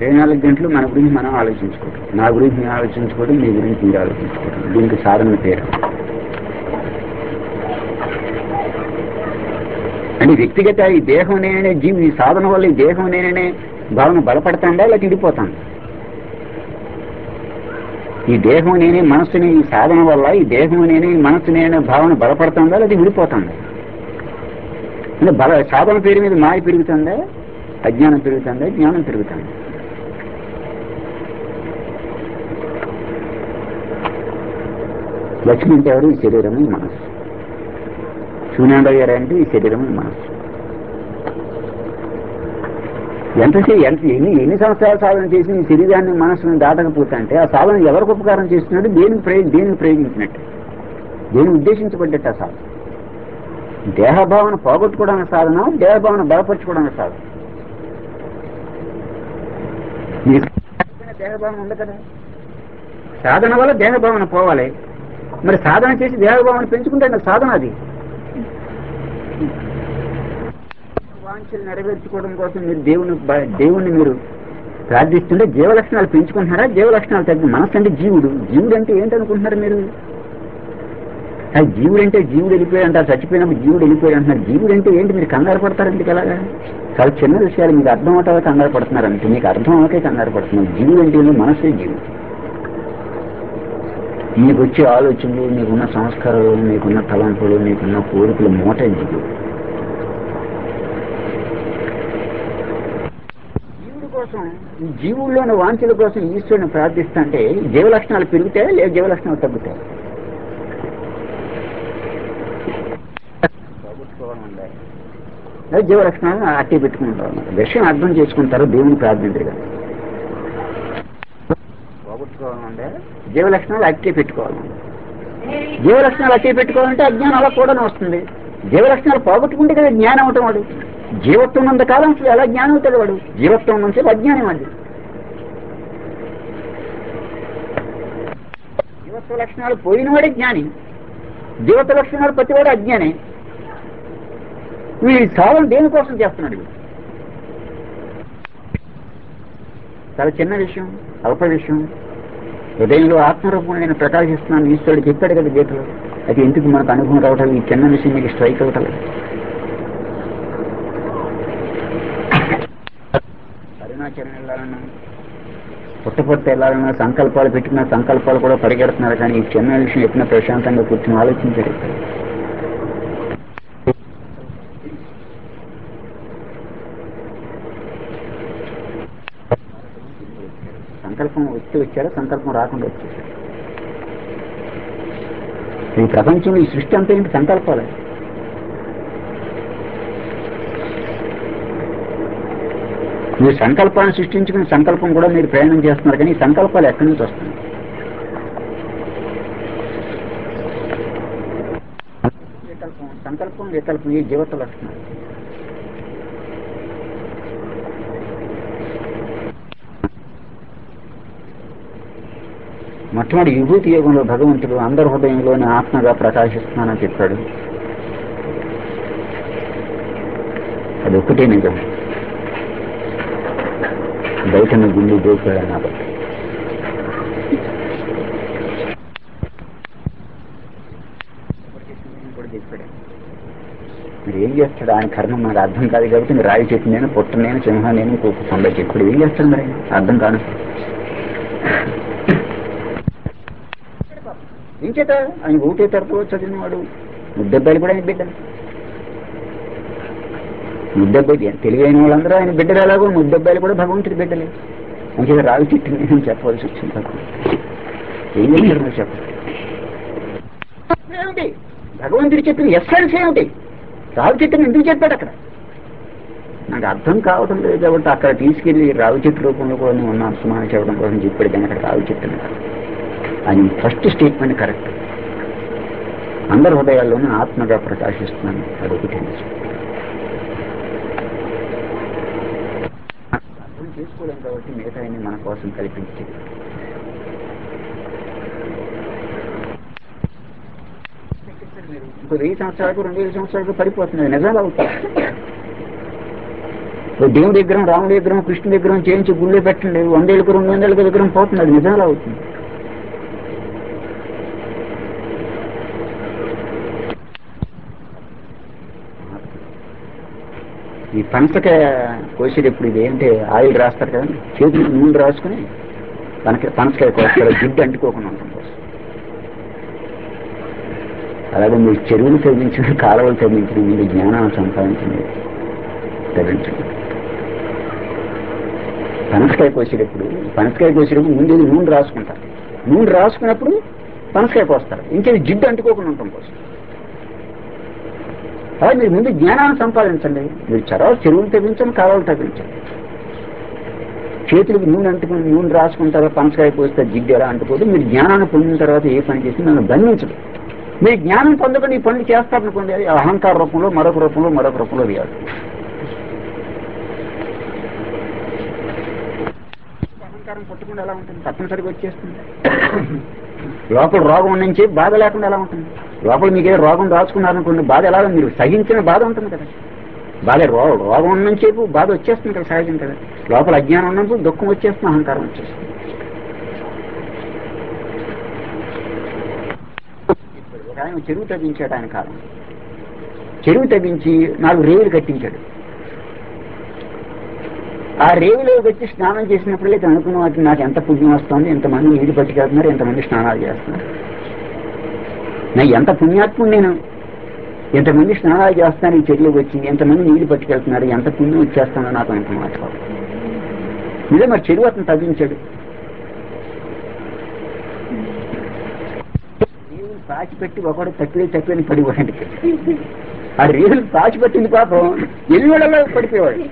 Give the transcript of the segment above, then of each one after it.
ఇరవై నాలుగు గంటలు మన గురించి మనం ఆలోచించుకోవడం నా గురించి నేను ఆలోచించుకోవడం మీ గురించి మీరు ఆలోచించుకోవడం దీనికి సాధన పేరు అంటే వ్యక్తిగత ఈ దేహం నేనే జీవి ఈ సాధన వల్ల ఈ దేహం నేనే భావన బలపడతాందా లేక ఇడిపోతాందా ఈ దేహం నేనే మనస్సుని ఈ సాధన వల్ల ఈ దేహం నేనే ఈ మనస్సు నేనే భావన బలపడుతుందా లేదా విడిపోతుందా అంటే బల సాధన పేరు మీద మాయ పెరుగుతుందా అజ్ఞానం పెరుగుతుందా జ్ఞానం పెరుగుతుందా లక్ష్మి అంటే ఎవరు ఈ శరీరము ఈ మనస్సు శూన్యాండయ్య గారు అంటే ఈ శరీరము ఈ మనస్సు ఎంతసేపు ఎంత ఎన్ని ఎన్ని సంవత్సరాలు సాధన చేసి ఈ శరీరాన్ని మనస్సును దాటకపోతే అంటే ఆ సాధన ఎవరికి ఉపకారం చేస్తున్నాడు దేనికి ప్రయోజ దేనికి ప్రయోగించినట్టు దేనికి ఉద్దేశించబడ్డట్టు ఆ సాధన దేహభావన పోగొట్టుకోవడానికి సాధన దేహభావన బలపరచుకోవడానికి సాధన మీకు దేహభావన ఉంది కదా సాధన వల్ల దేహభావన పోవాలి మరి సాధన చేసి దేహభావన పెంచుకుంటే అది సాధన అది వాంఛలు నెరవేర్చుకోవడం కోసం మీరు దేవుని బ- దేవుణ్ణి మీరు ప్రార్థిస్తుంటే జీవలక్షణాలు పెంచుకుంటున్నారా జీవలక్షణాలు తగ్గి మనసు అంటే జీవుడు జీవుడు అంటే ఏంటనుకుంటున్నారు మీరు ఆ జీవుడు అంటే జీవుడు వెళ్ళిపోయాడు అంటారు చచ్చిపోయినప్పుడు జీవుడు వెళ్ళిపోయాడు అంటున్నారు జీవుడు అంటే ఏంటి మీరు కంగారు పడతారు ఎందుకు అలాగా చాలా చిన్న విషయాలు మీకు అర్థం అవటాలే కంగారు పడుతున్నారు అంటే మీకు అర్థం అవకే కంగారు పడుతున్నారు జీవుడు అంటే ఏంటి? మనసే జీవుడు మీకు వచ్చే ఆలోచనలు మీకున్న సంస్కారాలు మీకున్న తలంపులు మీకున్న కోరికలు మూట జీవుడు జీవుడి కోసం ఈ జీవుల్లోని వాంఛల కోసం ఈశ్వరుని ప్రార్థిస్తుంటే జీవ లక్షణాలు పెరుగుతాయి లేదా జీవ లక్షణాలు తగ్గుతాయి పోగొట్టుకోవాలంటే లేదా జీవ లక్షణాలను అట్టి పెట్టుకుంటారు విషయం అర్థం చేసుకుంటారు దేవుని ప్రార్థించరు కదా పోగొట్టుకోవాలంటే జీవ లక్షణాలు అట్టే పెట్టుకోవాలి జీవ లక్షణాలు అట్టే పెట్టుకోవాలంటే అజ్ఞానం అలా కూడా వస్తుంది జీవ లక్షణాలు పోగొట్టుకుంటే కదా జ్ఞానం అవటం వాడు జీవత్వం ఉన్నంత కాలం అసలు ఎలా జ్ఞానం అవుతాడు వాడు జీవత్వం ఉన్నంతసేపు అజ్ఞానం అది జీవత్వ లక్షణాలు పోయినవాడే జ్ఞాని జీవత్వ లక్షణాలు ప్రతివాడు అజ్ఞానే వీడి సాధన దేనికోసం చేస్తున్నాడు వీడు? చాలా చిన్న విషయం అల్ప విషయం హృదయంలో ఆత్మరూపం నేను ప్రకాశిస్తున్నాను ఈశ్వరుడు చెప్పాడు కదా గీతలో అది ఎందుకు మనకు అనుభవం రావటం ఈ చిన్న విషయం మీకు స్ట్రైక్ అవటం అరుణాచలం వెళ్ళాలన్నా పుట్టపర్తి వెళ్ళాలన్నా సంకల్పాలు పెట్టుకున్న సంకల్పాలు కూడా పరిగెడుతున్నారు కానీ ఈ చిన్న విషయం ఎప్పుడైనా ప్రశాంతంగా కూర్చొని ఆలోచించారు సంకల్పం వచ్చి వచ్చారా సంకల్పం రాకుండా వచ్చేసారు ఈ ప్రపంచంలో ఈ సృష్టి అంతా ఏంటి సంకల్పాలే మీరు సంకల్పాన్ని సృష్టించుకుని సంకల్పం కూడా మీరు ప్రయాణం చేస్తున్నారు కానీ ఈ సంకల్పాలు ఎక్కడి నుంచి వస్తున్నాయి వికల్పం సంకల్పం వికల్పం ఈ జీవత లక్షణాలు మొట్టమొదటి విభూతి యోగంలో భగవంతుడు అందరి హృదయంలోని ఆత్మగా ప్రకాశిస్తున్నానని చెప్పాడు అది ఒక్కటే నిజం బయట నువ్వు గుండె దూకాడు కాబట్టి కూడా చెప్పాడు మీరు ఏం చేస్తాడు ఆయన కర్మ మనకు అర్థం కాదు కాబట్టి మీరు రాయి చెప్పి నేను పుట్ట నేను సింహ నేను కుక్క కొండ చెప్పాడు ఏం చేస్తాడు మరి ఆయన? అర్థం కాను ఏం చేత ఆయన ఒకటే తరపు చదివినవాడు ముద్దబ్బాయిలు కూడా ఆయన బిడ్డ ముద్దబ్బాయి తెలివైన వాళ్ళందరూ ఆయన బిడ్డలు ఎలాగో ముద్దబ్బాయిలు కూడా భగవంతుడి బిడ్డలే అంతే రావి చెట్టు నేను చెప్పవలసి వచ్చింది తప్ప ఏం చేశారు మీరు చెప్పండి ఏమిటి భగవంతుడు చెప్పిన ఎస్సెన్స్ ఏమిటి రావి చెట్టుని ఎందుకు చెప్పాడు అక్కడ నాకు అర్థం కావడం లేదు కాబట్టి అక్కడ తీసుకెళ్లి రావి చెట్టు రూపంలో కూడా నేను ఉన్నాను సుమారు చెప్పడం కోసం చెప్పాడు కానీ అక్కడ రావి చెట్టు అని కాదు. అని ఫస్ట్ స్టేట్మెంట్ కరెక్ట్ అందరి హృదయాల్లోనూ ఆత్మగా ప్రకాశిస్తున్నాను అదొకటి నిజం. అర్థం చేసుకోలేం కాబట్టి మిగతా మన కోసం కల్పించేది ఇంకో వెయ్యి సంవత్సరాలకు రెండు వేల సంవత్సరాలకు పడిపోతుంది నిజాలు అవుతాయి ఓ దేవుడి విగ్రహం రాముడి విగ్రహం కృష్ణుడి విగ్రహం చేయించి గుళ్ళో పెట్టండి వందేళ్ళకి రెండు వందేళ్ళకి విగ్రహం పోతుంది అది నిజంగా అవుతుంది ఈ పనసకాయ కోసేటప్పుడు ఇది ఏంటి ఆయిల్ రాస్తారు కదా చేతులకు నూనె రాసుకుని పనక పనసకాయ కోస్తారు జిడ్డు అంటుకోకుండా ఉంటుంది అలాగే మీరు చెరువులు తగ్గించిన కాలువలు తగ్గించిన మీరు జ్ఞానాన్ని సంపాదించింది తగ్గించండి పనసకాయ కోసేటప్పుడు పనసకాయ కోసేటప్పుడు ముందు ఇది నూనె రాసుకుంటారు నూనె రాసుకున్నప్పుడు పనసకాయ కోస్తారు ఇంకేది జిడ్డు అంటుకోకుండా ఉంటాం కోసం అలా మీరు ముందు జ్ఞానాన్ని సంపాదించండి మీరు చదవాలి చెరువులు తగ్గించండి కాలువలు తగ్గించండి చేతులకు నూనె అంటుకుని నూనె రాసుకుంటారో పనసకాయ పోస్తే జిడ్డు ఎలా అంటుకోదు మీరు జ్ఞానాన్ని పొందిన తర్వాత ఏ పని చేసి నన్ను బంధించదు మీరు జ్ఞానం పొందకుండా ఈ పనులు చేస్తారనుకోండి అది అహంకార రూపంలో మరొక రూపంలో మరొక రూపంలో వేయాలి అహంకారం పట్టుకుండా ఎలా ఉంటుంది తప్పనిసరిగా వచ్చేస్తుంది లోపల రోగం నుంచి బాధ లేకుండా ఎలా ఉంటుంది లోపల మీకే రోగం దాచుకున్నారనుకోండి బాధ ఎలా మీరు సహించిన బాధ ఉంటుంది కదా బాధ రో రోగం ఉన్నంతసేపు బాధ వచ్చేస్తుంది కదా సహజం కదా లోపల అజ్ఞానం ఉన్నప్పుడు దుఃఖం వచ్చేస్తుంది అహంకారం వచ్చేస్తుంది ఒక ఆయన చెరువు తగ్గించాడు ఆయన కాలం చెరువు తగ్గించి నాలుగు రేవులు కట్టించాడు ఆ రేవులో వచ్చి స్నానం చేసినప్పుడే తను అనుకున్న వాటికి నాకు ఎంత పుణ్యం వస్తుంది ఎంతమంది నీళ్ళు పట్టుకెళ్తున్నారు ఎంతమంది స్నానాలు చేస్తున్నారు నా ఎంత పుణ్యాత్ముడు నేను ఎంతమంది స్నానాలు చేస్తాను ఈ చెరువులోకి వచ్చి ఎంతమంది నీళ్లు పట్టుకెళ్తున్నారు ఎంత పుణ్యం వచ్చేస్తానో నాకు అంత మాట ఇదే మరి చెరువు అతను తగ్గించాడు రేవులు పాచిపెట్టి ఒకడు తప్పిలే తప్పిని పడిపోయాడు ఆ రేవులు పాచిపెట్టింది పాపం ఎల్లుడలో పడిపోయేవాడు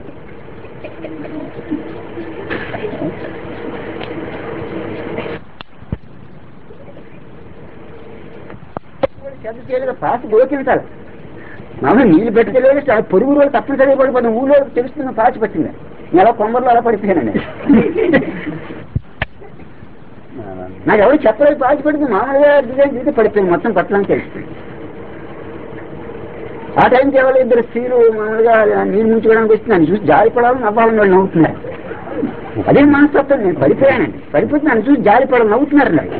చెత్త చేయలేదు పాచి గోకించాలి మామూలు నీళ్ళు పెట్టుకెళ్ళేది చాలా పొరుగు రోజులు తప్పనిసరిగా పడిపోతుంది ఊళ్ళో తెలుస్తున్న పాచి పట్టింది నేను అలా కొమ్మర్లో అలా పడిపోయానండి నాకు ఎవరు చెప్పలేదు పాచి పడింది మామూలుగా డిజైన్ చేసి పడిపోయింది మొత్తం పట్టడానికి తెలిసింది ఆ టైంకి ఎవరు ఇద్దరు స్త్రీలు మామూలుగా నీళ్ళు ముంచుకోవడానికి వచ్చి నన్ను చూసి జారిపడాలని నవ్వాలని వాళ్ళు నవ్వుతున్నారు అదే మనస్తత్వం నేను పడిపోయానండి పడిపోతే నన్ను చూసి జారిపడాలని నవ్వుతున్నారు నాకు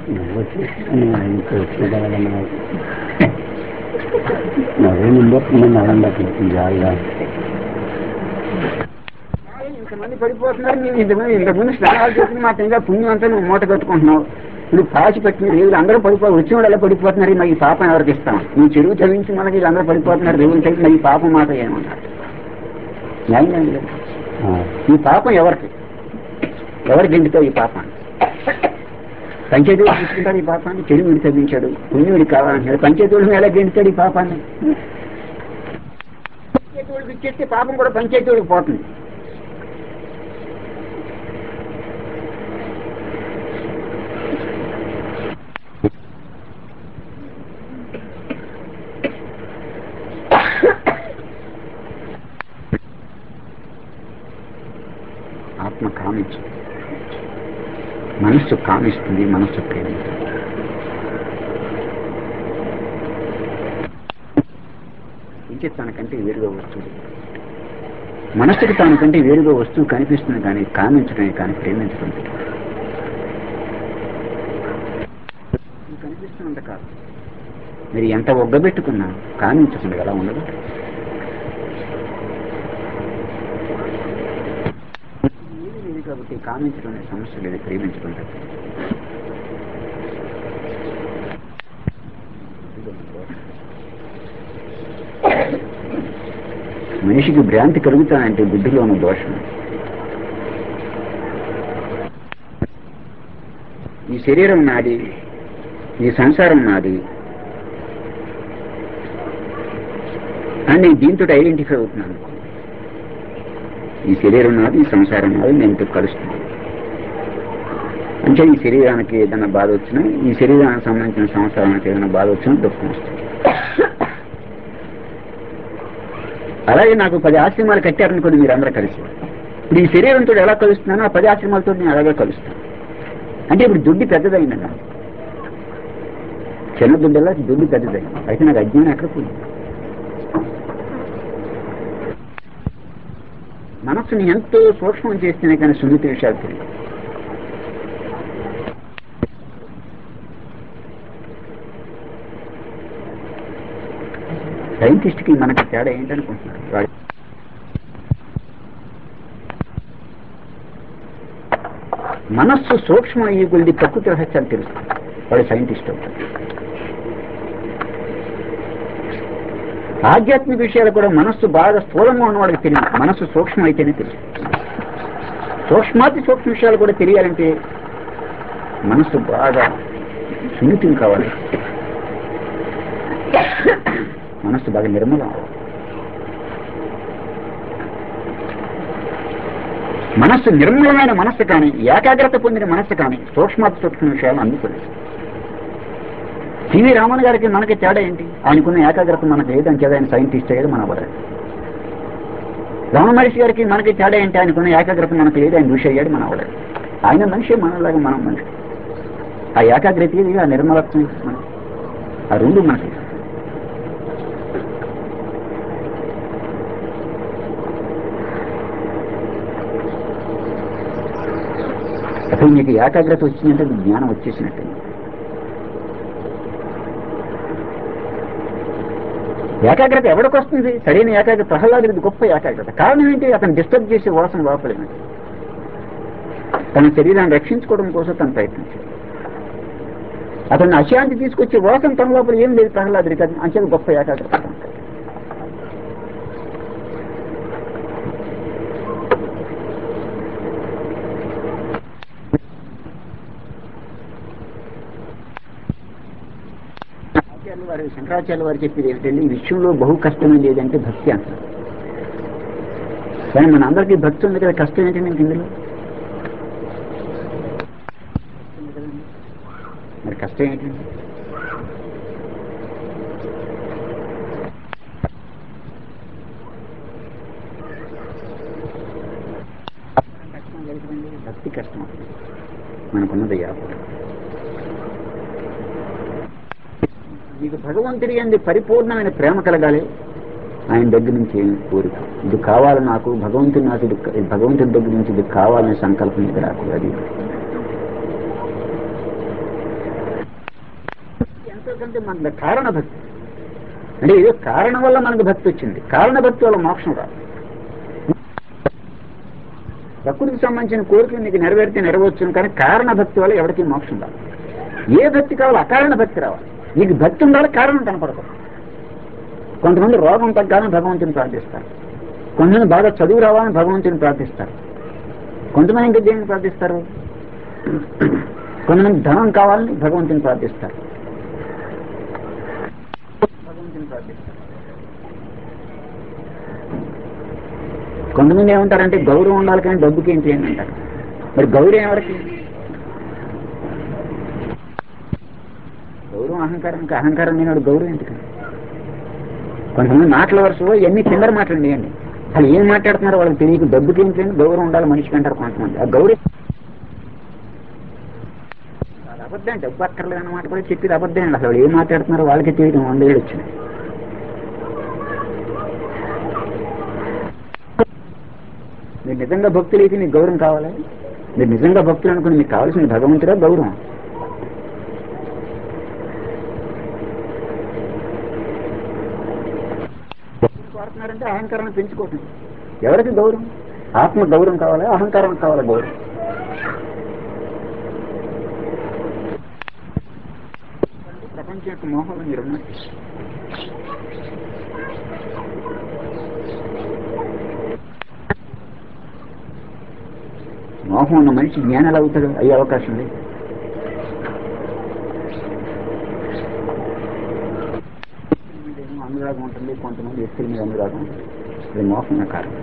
ఇంతమంది పడిపోతున్నారు నేను ఇంతమంది ఇంతమంది స్నానాలు చేసి మా ఇంకా పుణ్యం అంతా నువ్వు మూట కట్టుకుంటున్నావు నువ్వు పాచి పెట్టిన రేవులు అందరూ పడిపో వచ్చిన వాళ్ళు ఎలా పడిపోతున్నారు మరి ఈ పాపం ఎవరికి ఇస్తాం నువ్వు చెరువు చదివించి మనకి వీళ్ళందరూ పడిపోతున్నారు రేవులు చదివి మరి ఈ పాపం మాట ఏమన్నారు న్యాయం ఏం లేదు. ఈ పాపం ఎవరికి ఎవరికి ఎందుకో ఈ పాపం పంచాయతీ వాళ్ళు తీసుకుంటారు ఈ పాపాన్ని చెరువుడి చదివించాడు పుణ్యుడికి కావాలంటున్నాడు పంచాయతీ వాళ్ళు ఎలా గెంటుతాడు ఈ పాపాన్ని పంచాయతీ వాళ్ళకి ఇచ్చేస్తే పాపం కూడా పంచాయతీ వాళ్ళకి పోతుంది ఆత్మ కామించు మనస్సు కామిస్తుంది మనస్సు ప్రేమిస్తుంది ఇంకే తనకంటే వేరుగా వస్తువు మనస్సుకి తనకంటే వేరుగా వస్తువు కనిపిస్తుంది కానీ కామించడమే కానీ ప్రేమించడం లేదు. ఇది కనిపిస్తున్నంత కాదు మీరు ఎంత ఒగ్గబెట్టుకున్నా కామించకుండా ఎలా ఉండదు ఏమీ లేదు కాబట్టి కామించడం అనే సమస్య లేదు ప్రేమించడం తప్ప. మనిషికి భ్రాంతి కలుగుతానంటే బుద్ధిలో ఉన్న దోషం ఈ శరీరం నాది ఈ సంసారం నాది అని నేను దీంతో ఐడెంటిఫై అవుతున్నాను ఈ శరీరం నాది ఈ సంసారం నాది నేను ఇంత కలుస్తున్నాను అంటే ఈ శరీరానికి ఏదైనా బాధ వచ్చినా ఈ శరీరానికి సంబంధించిన సంసారానికి ఏదైనా బాధ వచ్చినా దుఃఖం వస్తుంది అలాగే నాకు పది ఆశ్రమాలు కట్టారనుకోండి మీరు అందరూ కలిసి ఇప్పుడు ఈ శరీరంతో ఎలా కలుస్తున్నానో ఆ పది ఆశ్రమాలతో నేను అలాగే కలుస్తాను అంటే ఇప్పుడు దుడ్డి పెద్దదైంది నాకు చిన్న దుడ్డలా దుడ్డు పెద్దదైంది అయితే నాకు అజ్ఞానం ఎక్కడ పోయింది మనస్సుని ఎంతో సూక్ష్మం చేస్తేనే కానీ సున్నిత విషయాలు తెలియదు సైంటిస్ట్కి మనకి తేడా ఏంటనుకుంటున్నారు వాడు మనస్సు సూక్ష్మ అయ్యి కొద్ది ప్రకృతి రహస్యాలు తెలుస్తుంది వాడు సైంటిస్ట్ అవుతాడు ఆధ్యాత్మిక విషయాలు కూడా మనస్సు బాగా స్థూలంగా ఉన్నవాడికి తెలియదు మనస్సు సూక్ష్మం అయితేనే తెలుస్తుంది సూక్ష్మాతి సూక్ష్మ విషయాలు కూడా తెలియాలంటే మనస్సు బాగా సున్నితం కావాలి మనస్సు బాగా నిర్మలం అవ్వాలి. మనస్సు నిర్మలమైన మనస్సు కానీ ఏకాగ్రత పొందిన మనస్సు కానీ సూక్ష్మాతి సూక్ష్మ విషయాలు అందుకోలేదు సివి రామన్ గారికి మనకి తేడా ఏంటి ఆయనకున్న ఏకాగ్రత మనకు లేదని చేత ఆయన సైంటిస్ట్ అయ్యేది మన పడాలి రమణ మహర్షి గారికి మనకి తేడా ఏంటి ఆయనకున్న ఏకాగ్రత మనకు లేదు ఆయన ఋషి అయ్యాడు మన పడాలి ఆయన మనిషి మనలాగా మనం మనిషి ఆ ఏకాగ్రత ఇది, ఆ నిర్మలత్వం ఇది మనకి. ఆ రెండు మనకి అసలు మీకు ఏకాగ్రత వచ్చిందంటే మీకు జ్ఞానం వచ్చేసినట్టే ఏకాగ్రత ఎవరికి వస్తుంది సరైన ఏకాగ్రత ప్రహ్లాదుడిది గొప్ప ఏకాగ్రత కారణం ఏంటి అతను డిస్టర్బ్ చేసే వాసన లోపలిన తన శరీరాన్ని రక్షించుకోవడం కోసం తను ప్రయత్నించాడు అతను అశాంతి తీసుకొచ్చే వాసన తన లోపల ఏం లేదు ప్రహ్లాదుడికి అది అంచెలు గొప్ప ఏకాగ్రత ఆచార్యులు వారు శంకరాచార్య వారు చెప్పేది ఏమిటంటే ఈ విషయంలో బహు కష్టమైనది ఏదంటే భక్తి అంటారు కానీ మన అందరికీ భక్తి ఉంది కదా కష్టం ఏంటి మీకు ఇందులో కష్టం ఉంది కదండి. మరి కష్టం ఏంటండి కష్టం కలుగుతుంది భక్తి కష్టం మనకున్నది వ్యాపారం మీకు భగవంతుడి అంది పరిపూర్ణమైన ప్రేమ కలగాలి ఆయన దగ్గర నుంచి ఏమి కోరిక ఇది కావాలి నాకు భగవంతుడు నాకు ఇది ఇది భగవంతుడి దగ్గర నుంచి ఇది కావాలనే సంకల్పం ఇది రాకూడదు అది ఎంతో కంటే మన కారణ భక్తి అంటే ఏదో కారణం వల్ల మనకు భక్తి వచ్చింది కారణ భక్తి వల్ల మోక్షం రాదు ప్రకృతికి సంబంధించిన కోరికలు నీకు నెరవేరితే నెరవేర్చును కానీ కారణ భక్తి వల్ల ఎవరికి మోక్షం రాదు ఏ భక్తి కావాలో అకారణ భక్తి రావాలి నీకు భక్తి ఉండాలి కారణం కనపడకూడదు కొంతమంది రోగం తగ్గాలని భగవంతుని ప్రార్థిస్తారు కొంతమంది బాగా చదువు రావాలని భగవంతుని ప్రార్థిస్తారు కొంతమంది ఇంకా దేన్ని ప్రార్థిస్తారు కొంతమంది ధనం కావాలని భగవంతుని ప్రార్థిస్తారు భగవంతుని ప్రార్థిస్తారు కొంతమంది ఏమంటారంటే గౌరవం ఉండాలి కానీ డబ్బుకి ఏం చేయండి అంటారు మరి గౌరవం ఎవరికి గౌరవం అహంకారానికి అహంకారం లేనాడు గౌరవం ఎందుకు కొంతమంది మాటల వరుసలో ఎన్ని చిల్లర మాటలు అండి అసలు ఏం మాట్లాడుతున్నారో వాళ్ళకి తెలియదు డబ్బుకి ఏం చేయండి గౌరవం ఉండాలి మనిషికి అంటారు కొంతమంది ఆ గౌరవం అది అబద్ధం డబ్బు అక్కర్లేదు అన్నమాట కూడా చెప్పేది అబద్ధం అండి అసలు ఏం మాట్లాడుతున్నారో వాళ్ళకి తెలియదు వందేళ్ళు వచ్చినాయి మీరు నిజంగా భక్తులు అయితే మీకు గౌరవం కావాలి మీరు నిజంగా భక్తులు అనుకుని మీకు కావాల్సిన భగవంతుడా గౌరవం కోరుతున్నారంటే అహంకారాన్ని పెంచుకోవటం ఎవరికి గౌరవం ఆత్మ గౌరవం కావాలా అహంకారం కావాలా గౌరవం ప్రపంచం యొక్క మోహంలో మీరు ఉన్నారు మోహం ఉన్న మనిషి జ్ఞానాలు అవుతాడు అయ్యే అవకాశం లేదు వ్యక్తుల మీద ఏమో అనురాగం ఉంటుంది కొంతమంది వ్యక్తుల మీద అనురాగం ఉంటుంది ఇది మోసమే కారణం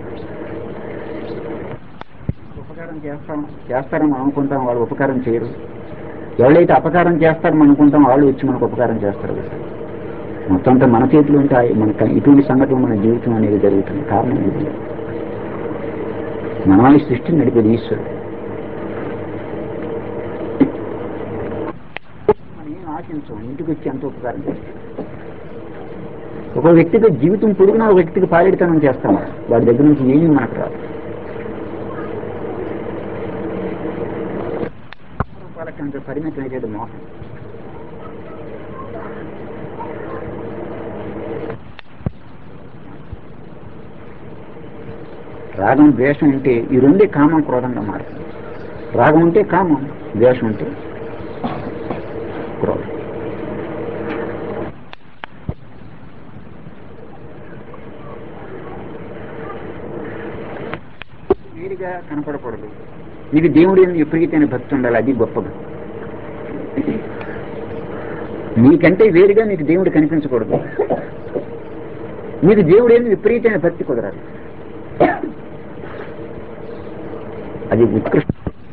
ఉపకారం చేస్తాం చేస్తారని మనం అనుకుంటాం వాళ్ళు ఉపకారం చేయరు ఎవరైతే అపకారం చేస్తారని అనుకుంటాం వాళ్ళు వచ్చి మనకు ఉపకారం చేస్తారు మొత్తం అంతా మన చేతిలో ఉంటాయి మన క- ఇటువంటి సంఘటన మన జీవితం అనేది జరుగుతుంది కారణం ఇది మన ఈ సృష్టిని నడిపేది ఈశ్వరుడు మనం ఏం ఆశించం ఇంటికి వచ్చి ఎంత ఉపకారం చేస్తాం ఒక వ్యక్తికి జీవితం పొడిగిన ఒక వ్యక్తికి పాలిడితనం చేస్తాం వాడి దగ్గర నుంచి ఏమీ మనకు రాదు కోరకంతో పరిమితం అయ్యేది మోహం రాగం ద్వేషం ఉంటే ఈ రెండే కామం క్రోధంగా మారుతుంది రాగం ఉంటే కామం ద్వేషం ఉంటే క్రోధం వేరుగా కనపడకూడదు నీకు దేవుడి మీద విపరీతమైన భక్తి ఉండాలి అది గొప్ప భక్తి నీకంటే వేరుగా నీకు దేవుడు కనిపించకూడదు నీకు దేవుడు ఏంది విపరీతమైన భక్తి కుదరాలి అది ఉత్కృష్ట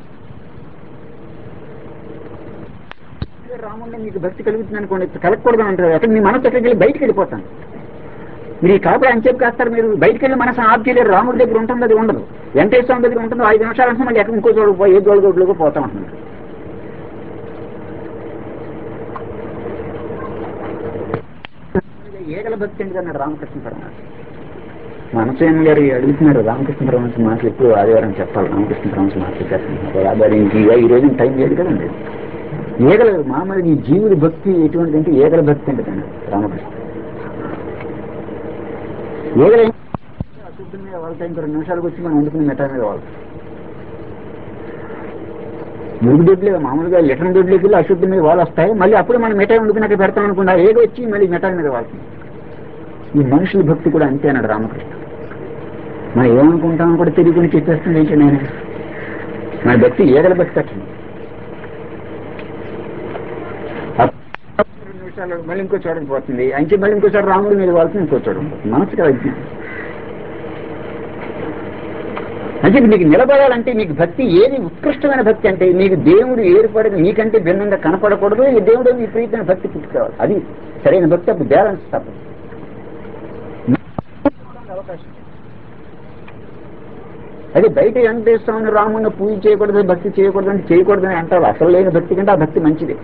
రాముడిని మీకు భక్తి కలుగుతుంది అనుకోండి కలగకూడదు అంటారు అక్కడ మీ మనసు ఎక్కడికి వెళ్ళి బయటికి వెళ్ళిపోతాను మీరు ఈ కాపుడు అంచేపు కాస్తారు మీరు బయటికి వెళ్ళి మనసు ఆఫ్ చేయలేరు రాముడి దగ్గర ఉంటుంది అది ఉండదు వెంకటేశ్వరం దగ్గర ఉంటుంది ఐదు నిమిషాలు అంటే మళ్ళీ ఎక్కడ ఇంకో చోటు పోయి ఏ గోల్గోడ్లోకి పోతా ఉంటుంది ఏగల భక్తి ఎందుకు అన్నాడు రామకృష్ణ పరమాత్మ మనసేన్ గారు అడుగుతున్నారు రామకృష్ణ పరమహంస మాటలు ఎప్పుడు ఆదివారం చెప్పాలి రామకృష్ణ పరమహంస మాటలు చెప్తున్నారు ఆదివారం ఇంక ఇక ఈ రోజు టైం లేదు కదండి ఏగల మామూలు ఈ జీవుడి భక్తి ఎటువంటి అంటే ఏగల భక్తి అంటే రామకృష్ణ ఏగల అశుద్ధం మీద వాళ్ళ ఇంకో రెండు నిమిషాలకు వచ్చి మనం వండుకుని మెటా మీద వాళ్ళు మురుగు దొడ్లే మామూలుగా లిటర్ దొడ్లోకి వెళ్ళి అశుద్ధం మీద వాళ్ళు వస్తాయి మళ్ళీ అప్పుడు మనం మిఠాయి వండుకుని అక్కడ పెడతాం అనుకున్నా ఏదో వచ్చి మళ్ళీ మిఠాయి మీద వాళ్తుంది ఈ మనుషుల భక్తి కూడా అంతే అన్నాడు రామకృష్ణ మనం ఏమనుకుంటామో కూడా తెలియకుని చెప్పేస్తుంది ఏంటి నేను మన భక్తి ఏగల భక్తి అట్లా రెండు నిమిషాలు మళ్ళీ ఇంకో చోటకి పోతుంది అంతే మళ్ళీ ఇంకో చోట రాముడి మీద వాళ్తుంది ఇంకో చోట పోతుంది మనసుకి అజ్ఞానం అంటే నీకు నిలబడాలంటే నీకు భక్తి ఏది ఉత్కృష్టమైన భక్తి అంటే నీకు దేవుడు ఏర్పడదు నీకంటే భిన్నంగా కనపడకూడదు ఈ దేవుడు విపరీతమైన భక్తి పుట్టుకోవాలి అది సరైన భక్తి అప్పుడు బ్యాలెన్స్ తప్పదు అవకాశం అది బయట వెంకటేశ్వరుని రాముడిని పూజ చేయకూడదు భక్తి చేయకూడదు అంటే చేయకూడదని అంటారు అసలు లేని భక్తి కంటే ఆ భక్తి మంచిది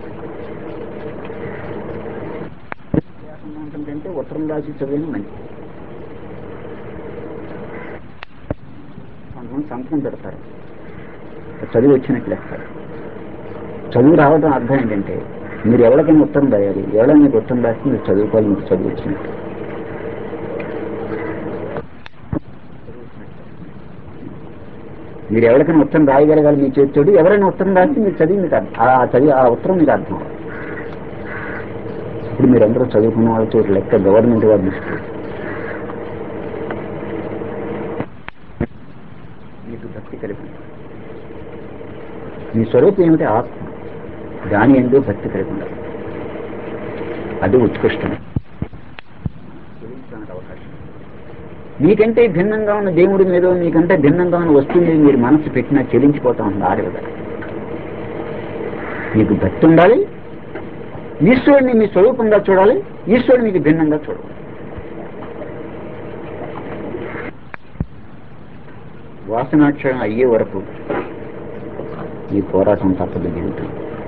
ఉంటుందంటే ఉత్తరం రాసి చదివిన మంచిది కొంతమంది సంతకం పెడతారు చదువు వచ్చినట్లు లెక్కారు చదువు రావడం అర్థం ఏంటంటే మీరు ఎవరికైనా ఉత్తరం రాయాలి ఎవరైనా మీకు ఉత్తరం రాస్తే మీరు చదువుకోవాలి మీకు చదువు వచ్చినట్టు మీరు ఎవరికైనా ఉత్తరం రాయగలగాలి మీ చేతితోటి ఎవరైనా ఉత్తరం రాస్తే మీరు చదివి మీకు అర్థం ఆ చదివి ఆ ఉత్తరం మీకు అర్థం అవ్వాలి. ఇప్పుడు మీరందరూ చదువుకున్న వాళ్ళతో లెక్క గవర్నమెంట్ వారి దృష్టి మీకు భక్తి కలిపి మీ స్వరూపం ఏమిటి ఆత్మ దాని ఎందు భక్తి కలిగి ఉండాలి అది ఉత్కృష్టం చెల్లించడానికి అవకాశం మీకంటే భిన్నంగా ఉన్న దేవుడి మీద మీకంటే భిన్నంగా ఉన్న వస్తువు మీద మీరు మనసు పెట్టినా చెల్లించిపోతా ఉంటుంది ఆడవిగా మీకు భక్తి ఉండాలి ఈశ్వరుని మీ స్వరూపంగా చూడాలి ఈశ్వరుని మీకు భిన్నంగా చూడాలి వాసనాక్షరం అయ్యే వరకు ఈ పోరాటం తప్పదు జీవితం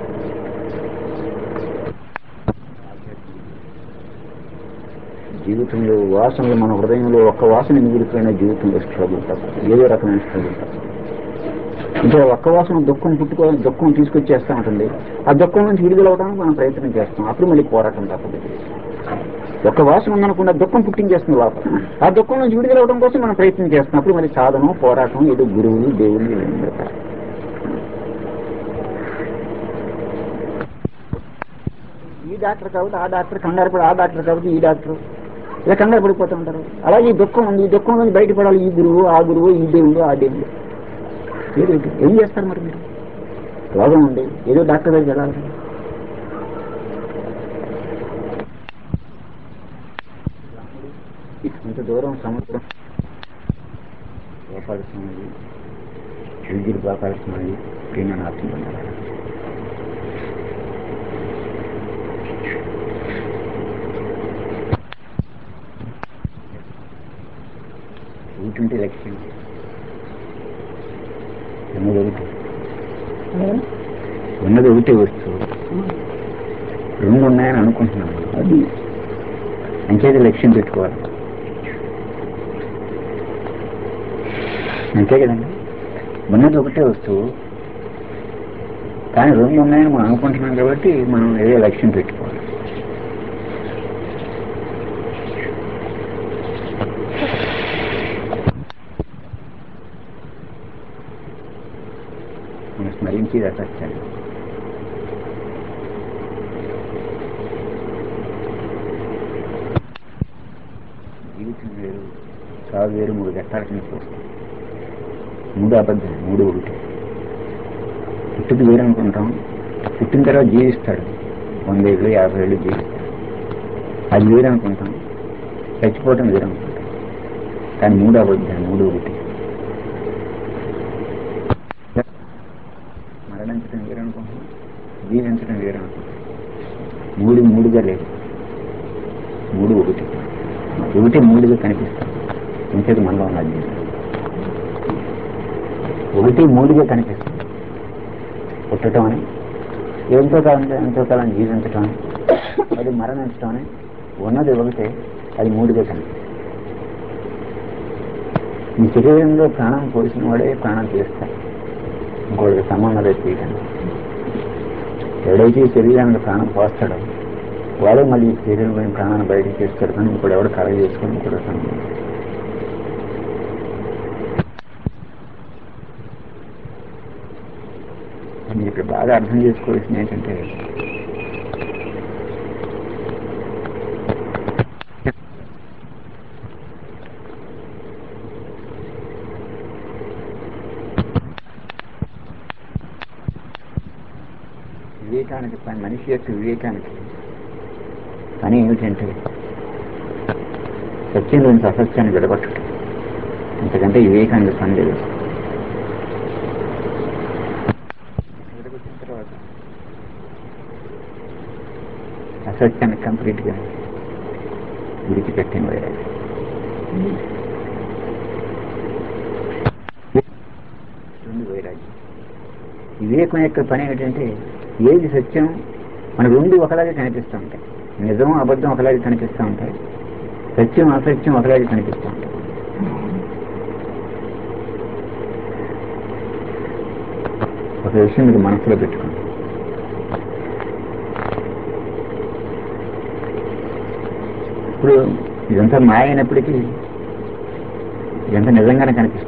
జీవితంలో వాసనలు మన హృదయంలో ఒక్క వాసన మిగిలిపోయిన జీవితంలో స్ట్రగుల్ తప్పదు ఏదో రకమైన స్ట్రగుల్ తప్పదు అంటే ఒక్క వాసన దుఃఖం పుట్టుకో దుఃఖం తీసుకొచ్చేస్తూ ఉంటుంది ఆ దుఃఖం నుంచి విడుదల అవడానికి మనం ప్రయత్నం చేస్తాం అప్పుడు మళ్ళీ పోరాటం తప్పదు ఒక్క వాసన ఉందనుకున్న దుఃఖం పుట్టించేస్తుంది లోపల ఆ దుఃఖం నుంచి విడుదల అవడం కోసం మనం ప్రయత్నం చేస్తాం అప్పుడు మళ్ళీ సాధనం పోరాటం ఏదో గురువులు దేవుళ్ళు ఇవన్నీ పెడతారు ఈ డాక్టర్ కాబట్టి ఆ డాక్టర్ కంగారు పడి ఆ డాక్టర్ కాబట్టి ఈ డాక్టర్ ఇలా కంగారు పడిపోతూ ఉంటారు అలాగే ఈ దుఃఖం ఉంది ఈ దుఃఖం నుంచి బయటపడాలి ఈ గురువు ఆ గురువు ఈ దేవుడు ఆ దేవుడు ఏదో ఏం చేస్తారు మరి మీరు రోగం ఉంది ఏదో డాక్టర్ దగ్గరికి వెళ్ళాలి ఇంత దూరం సముద్రం గోపాల స్వామి విద్యుత్ గోపాల స్వామి ప్రేమనాథం ఏంటంటే లక్ష్యం ఉన్నది ఒకటి ఉన్నది ఒకటే వస్తువు రెండు ఉన్నాయని అనుకుంటున్నాను అది అంచేది లక్ష్యం పెట్టుకోవాలి అంతే కదండి ఉన్నది ఒకటే వస్తువు కానీ రెండు ఉన్నాయని మనం అనుకుంటున్నాం కాబట్టి మనం ఏదో లక్ష్యం పెట్టుకోవాలి మనం స్మరించేది అసత్యాన్ని జీవితం వేరు చావు వేరు మూడు ఘట్టాల కింద చూస్తాం మూడు అబద్ధం మూడు ఒకటి పుట్టుకు వేరు అనుకుంటాం పుట్టిన తర్వాత జీవిస్తాడు వంద ఏళ్ళు యాభై ఏళ్ళు జీవిస్తాడు అది వేరు అనుకుంటాం చచ్చిపోవటం వేరు అనుకుంటాం కానీ మూడు అబద్ధం మూడు ఒకటి మరణించడం వేరు అనుకుంటాం జీవించడం వేరు అనుకుంటాం మూడు మూడుగా లేదు మూడు ఒకటి ఒకటి మూడుగా కనిపిస్తుంది ఇంకేది మనలో ఉన్నది ఒకటి మూడుగా కనిపిస్తుంది పుట్టడం అని ఎంతో కాలం ఎంతో కాలం జీవించటం అని అది మరణించటం అని ఉన్నది ఒకటే అది మూడుగా కనిపిస్తుంది ఈ శరీరంలో ప్రాణం పోసిన వాడే ప్రాణం తీస్తాడు ఇంకోటికి సంబంధం లేదు తీయటానికి ఎవడైతే ఈ శరీరానికి ప్రాణం పోస్తాడో వాడే మళ్ళీ ఈ శరీరంలోని ప్రాణాన్ని బయటకు తీస్తాడు కానీ ఇంకోటి ఎవడు కలగ చేసుకొని ఇంకోటి సంబంధం లేదు. మీరు ఇక్కడ బాగా అర్థం చేసుకోవాల్సింది ఏంటంటే వివేకానికి పని మనిషి యొక్క వివేకానికి పని ఏమిటంటే సత్యంలోంచి అసత్యాన్ని విడగొట్టడం అంతకంటే వివేకానికి పని లేదు విడగొట్టిన తర్వాత అసత్యాన్ని కంప్లీట్గా విడిచిపెట్టిన వైరాగ్యం రెండు వైరాగ్యం వివేకం యొక్క పని ఏంటంటే ఏది సత్యం మన రెండు ఒకలాగే కనిపిస్తూ ఉంటాయి నిజం అబద్ధం ఒకలాగే కనిపిస్తూ ఉంటాయి సత్యం అసత్యం ఒకలాగే కనిపిస్తూ ఉంటాయి ఒక విషయం మీరు మనసులో పెట్టుకోండి ఇప్పుడు ఇదంతా మాయ అయినప్పటికీ ఇదంతా నిజంగానే కనిపిస్తుంది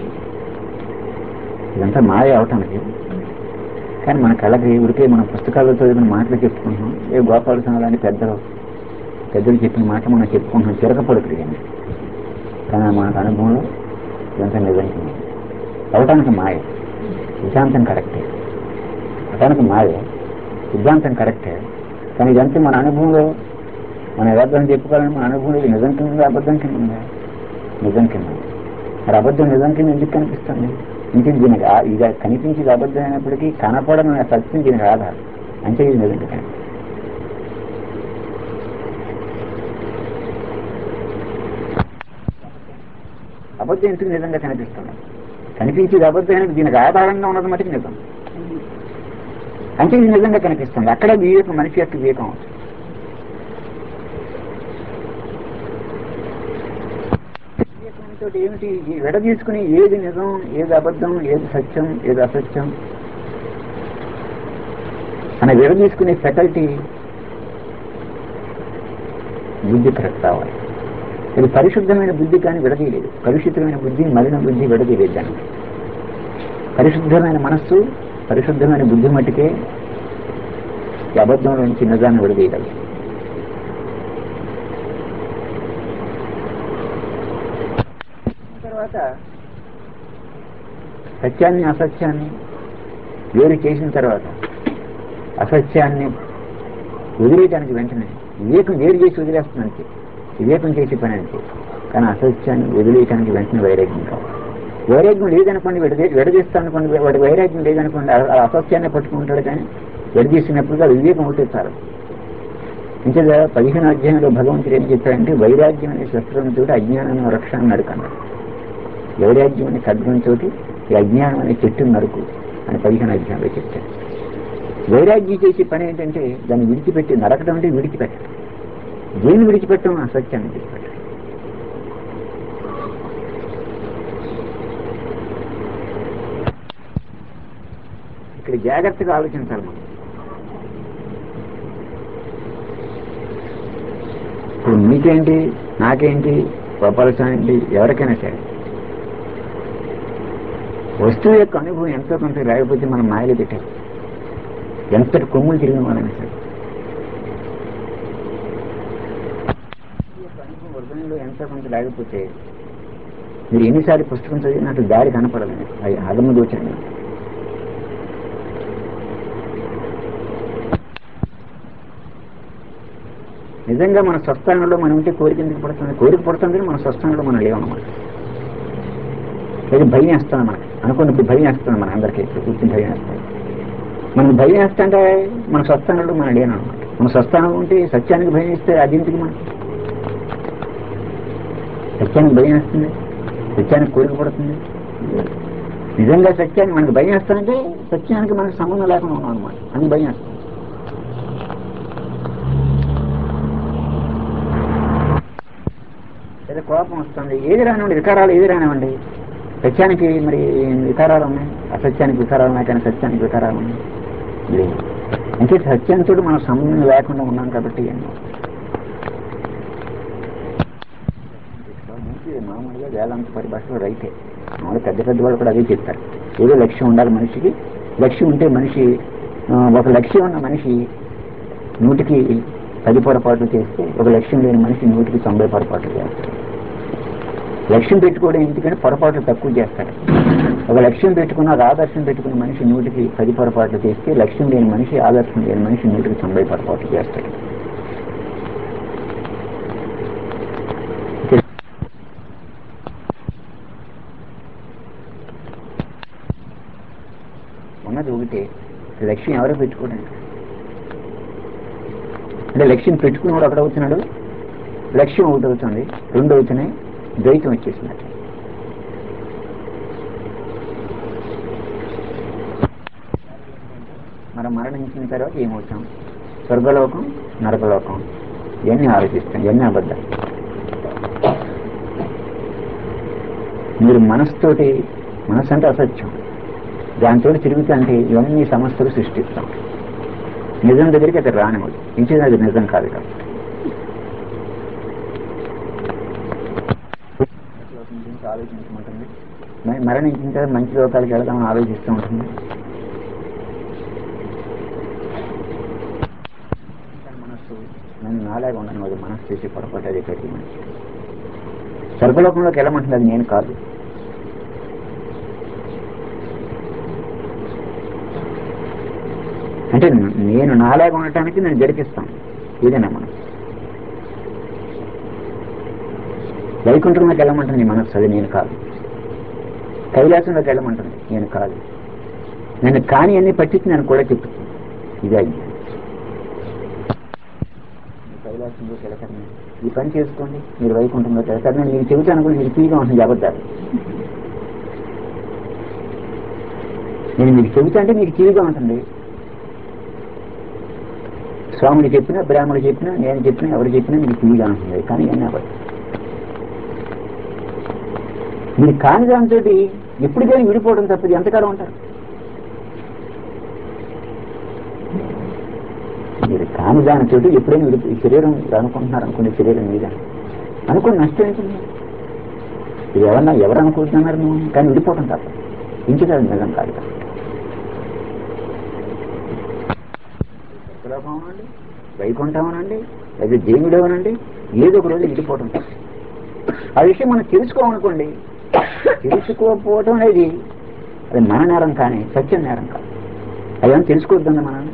ఇదంతా మాయ అవటానికి కానీ మన కళ్ళకి ఊరికే మన పుస్తకాల్లో చదివిన మాటలు చెప్పుకుంటున్నాం ఏ గోపాల సంఘాలని పెద్దలు పెద్దలు చెప్పిన మాట మనం చెప్పుకుంటున్నాం చిరకపడుతుంది కానీ కానీ మనకు అనుభవంలో ఇదంతా నిజంగా అవటానికి మాయ సిద్ధాంతం కరెక్టే అవటానికి మాయ సిద్ధాంతం కరెక్టే కానీ ఇదంతా మన అనుభవంలో మన అబద్ధం చెప్పుకోవాలని మన అనుభవంలో ఇది నిజం కింద ఉందా, అబద్ధం కింద ఉందా నిజం కింద ఉంది. మరి అబద్ధం నిజం కింద ఎందుకు కనిపిస్తుంది ఇంకేం దీనికి ఆ- ఇది కనిపించేది అబద్ధం అయినప్పటికీ కనపడడం అనే సత్యం దీనికి ఆధారం అంటే ఇది నిజంగా కనిపిస్తుంది అబద్ధం ఎందుకు నిజంగా కనిపిస్తుంది కనిపించేది అబద్ధం అయినప్పుడు దీనికి ఆధారంగా ఉన్నది మటుకు నిజం అంటే ఇది నిజంగా కనిపిస్తుంది అక్కడ వివేకం మనిషి యొక్క వివేకం అవుతుంది వివేకంతో ఏమిటి ఈ విడదీసుకుని ఏది నిజం ఏది అబద్ధం ఏది సత్యం ఏది అసత్యం అని విడదీసుకునే ఫెకల్టీ బుద్ధి కరెక్ట్ రావాలి ఇది పరిశుద్ధమైన బుద్ధి కానీ విడదీయలేదు కలుషితమైన బుద్ధి మలిన బుద్ధి విడదీయలేదు దాన్ని పరిశుద్ధమైన మనస్సు పరిశుద్ధమైన బుద్ధి మట్టుకే ఈ అబద్ధంలో నుంచి నిజాన్ని విడదీయగలదు తర్వాత సత్యాన్ని అసత్యాన్ని వేరు చేసిన తర్వాత అసత్యాన్ని వదిలేయటానికి వెంటనే వివేకం వేరు చేసి వదిలేస్తుంది అంతే వివేకం చేసే పని అంతే కానీ అసత్యాన్ని వదిలేయటానికి వెంటనే వైరాగ్యం కావాలి వైరాగ్యం లేదనుకోండి విడదీ విడదీస్తాను అనుకోండి వాడి వైరాగ్యం లేదనుకోండి ఆ- ఆ అసత్యాన్ని పట్టుకుంటాడు కానీ విడదీసినప్పుడు అది వివేకం ఉంటే చాలు ఇంకేదా పదిహేను అధ్యాయంలో భగవంతుడు ఏం చెప్పాడంటే వైరాగ్యం అనే శస్త్రంతో అజ్ఞానాన్ని రక్షణ నడుకన్నాడు వైరాగ్యం అనే ఖడ్గంతో ఈ అజ్ఞానం అనే చెట్టును నరుకు అని పదిహేను అధ్యాయంలో చెప్పాడు వైరాగ్యం చేసే పని ఏంటంటే దాన్ని విడిచిపెట్టి నరకడం అంటే విడిచిపెట్టడం దేన్ని విడిచిపెట్టడం అసత్యాన్ని విడిచిపెట్టడం ఇక్కడ జాగ్రత్తగా ఆలోచించాలి మనం ఇప్పుడు మీకేంటి నాకేంటి గోపాలస్వామి ఏంటి ఎవరికైనా సరే వస్తువు యొక్క అనుభవం ఎంతో కొంత లేకపోతే మనం మాయలు పెట్టాం ఎంతటి కొమ్ములు తిరిగిన వాళ్ళని సరే వస్తువు యొక్క అనుభవం హృదయంలో ఎంతో కొంత లేకపోతే మీరు ఎన్నిసార్లు పుస్తకం చదివి నాకు దారి కనపడదు అది అగమ్మ గోచరంగా నిజంగా మన స్వస్థానంలో మనం ఉంటే కోరిక ఎందుకు పడుతుంది కోరిక పడుతుంది మన స్వస్థానంలో మనం లేవన్నమాట లేదా భయం వేస్తుంది మనకి అనుకున్నప్పుడు భయం వేస్తుంది మన అందరికీ ఇప్పుడు కూర్చుని భయం వేస్తుంది మనకు భయం వేస్తుంటే మన స్వస్థానంలో మనం లేనమాట మన స్వస్థానం ఉంటే సత్యానికి భయం వేస్తే అదింటికి మనం సత్యానికి భయం వేస్తుంది సత్యానికి కోరిక పడుతుంది నిజంగా సత్యాన్ని మనకు భయం వేస్తానంటే సత్యానికి మనకు సంబంధం లేకుండా ఉన్నాం అనమాట అని భయం వేస్తుంది లేదా కోపం వస్తుంది ఏది రానివ్వండి వికారాలు ఏది రానివ్వండి సత్యానికి మరి వికారాలు ఉన్నాయి అసత్యానికి వికారాలు ఉన్నాయి కానీ సత్యానికి వికారాలు ఉన్నాయి లేవు అంటే సత్యంతో మనం సంబంధం లేకుండా ఉన్నాం కాబట్టి ఏమో. మంచి మామూలుగా వేదాంత పరిభాషలో రైతే మామూలు పెద్ద పెద్ద వాళ్ళు కూడా అదే చెప్తారు ఏదో లక్ష్యం ఉండాలి మనిషికి లక్ష్యం ఉంటే మనిషి ఆ, ఒక లక్ష్యం ఉన్న మనిషి నూటికి పది పొరపాట్లు చేస్తే ఒక లక్ష్యం లేని మనిషి నూటికి తొంభై పొరపాట్లు చేస్తాడు లక్ష్యం పెట్టుకోవడం ఎందుకంటే పొరపాట్లు తక్కువ చేస్తాడు ఒక లక్ష్యం పెట్టుకున్న ఒక ఆదర్శం పెట్టుకున్న మనిషి నూటికి పది పొరపాట్లు చేస్తే లక్ష్యం లేని మనిషి ఆదర్శం లేని మనిషి నూటికి తొంభై పొరపాట్లు చేస్తాడు ఉన్నది ఒకటే లక్ష్యం ఎవరో పెట్టుకోవడానికి అంటే లక్ష్యం పెట్టుకున్నవాడు ఒకటి అవుతున్నాడు లక్ష్యం ఒకటి అవుతుంది రెండు అవుతున్నాయి ద్వైతం వచ్చేసినట్టు మనం మరణించిన తర్వాత ఏమవుతాం స్వర్గలోకం నరకలోకం ఇవన్నీ ఆలోచిస్తాం ఇవన్నీ అబద్ధం మీరు మనసుతోటి మనసు అంటే అసత్యం దాంతో తిరుగుతుంటే ఇవన్నీ సమస్యలు సృష్టిస్తాం నిజం దగ్గరికి అది రానివ్వదు ఇంకేది అది నిజం కాదు కదా లోకం గురించి ఆలోచించమంటుంది మరి మరణించిన తర్వాత మంచి లోకాలకు వెళదామని ఆలోచిస్తూ ఉంటుంది తన మనస్సు నేను నాలాగా ఉండను అది మనస్సు చేసి పొరపాటు అది ప్రతి మనిషి స్వర్గలోకంలోకి వెళ్ళమంటుంది అది నేను కాదు అంటే నేను నాలాగా ఉండటానికి నేను జరిపిస్తాను ఏదైనా మనం వైకుంఠంలోకి వెళ్ళమంటుంది నీ మనస్సు అది నేను కాదు కైలాసంలోకి వెళ్ళమంటుంది నేను కాదు నేను కాని అన్ని పట్టించి నేను కూడా చెప్తుంది ఇదే అయింది మీరు కైలాసంలోకి వెళ్ళకండి ఈ పని చేసుకోండి మీరు వైకుంఠంలోకి వెళ్తారు నేను మీకు చెబుతాను కూడా మీకు తీగా ఉంటుంది అబద్ధాలు నేను మీకు చెబుతా అంటే మీకు తీరుగా ఉంటుంది స్వాములు చెప్పినా బ్రాహ్మణులు చెప్పినా నేను చెప్పినా ఎవరు చెప్పినా మీకు తీరుగా ఉంటుంది కానీ ఏం అవ్వదు మీరు కాని దాంతో ఎప్పటికైనా విడిపోవడం తప్పది ఎంతకాలం ఉంటారు మీరు కాని దానితో ఎప్పుడైనా విడిపో ఈ శరీరం మీరు అనుకుంటున్నారు అనుకునే శరీరం మీద అనుకుని నష్టం ఏంటండి ఇది ఎవరన్నా ఎవరు అనుకుంటున్నారు నువ్వు కానీ విడిపోవడం తప్ప ఇంటికి అది నిజం కాదు కదా. స్వర్గలోకం అనండి వైకుంఠం అనండి లేదా దేవుడు అనండి ఏదో ఒక రోజు విడిపోవడం తప్ప ఆ విషయం మనం తెలుసుకోమనుకోండి తెలుసుకోకపోవడం అనేది అది మన నేరం కానీ సత్యం నేరం కాదు అదేమో తెలుసుకోవద్దండి మనం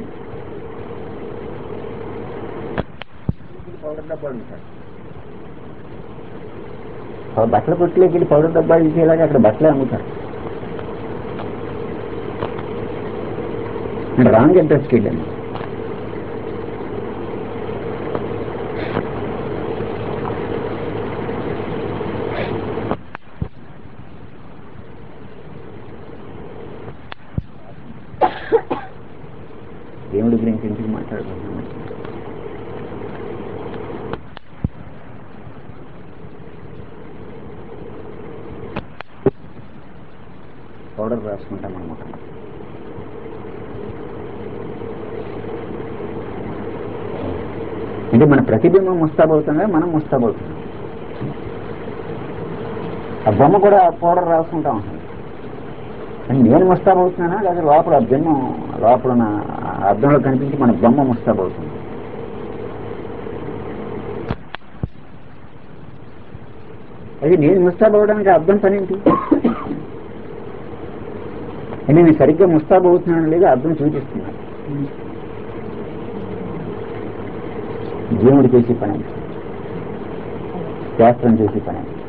పౌడర్ డబ్బాలు ఉంటాయి ఆ బట్టల కొట్టులోకి వెళ్ళి పౌడర్ డబ్బాలు తీసేలాగా అక్కడ బట్టలే అమ్ముతారు నేను రాంగ్ అడ్రస్కి వెళ్ళాను దేవుడి గురించి ఎందుకు మాట్లాడుకుంటున్నాను పౌడర్ రాసుకుంటాం అనమాట అంటే మన ప్రతిబింబం ముస్తాబవుతుందా మనం ముస్తాబవుతున్నాం ఆ బొమ్మ కూడా పౌడర్ రాసుకుంటా ఉంటుంది అంటే నేను ముస్తాబవుతున్నానా లేదా లోపల ఆ బింబం లోపల ఉన్న ఆ అద్దంలో కనిపించి మన బొమ్మ ముస్తాబవుతుంది అది నేను ముస్తాబవడానికి అర్థం పని ఏంటి అంటే నేను సరిగ్గా ముస్తాబవుతున్నాను లేదా అర్థం చూపిస్తున్నాను దేవుడు చేసే పని అది. శాస్త్రం చేసే పని అది.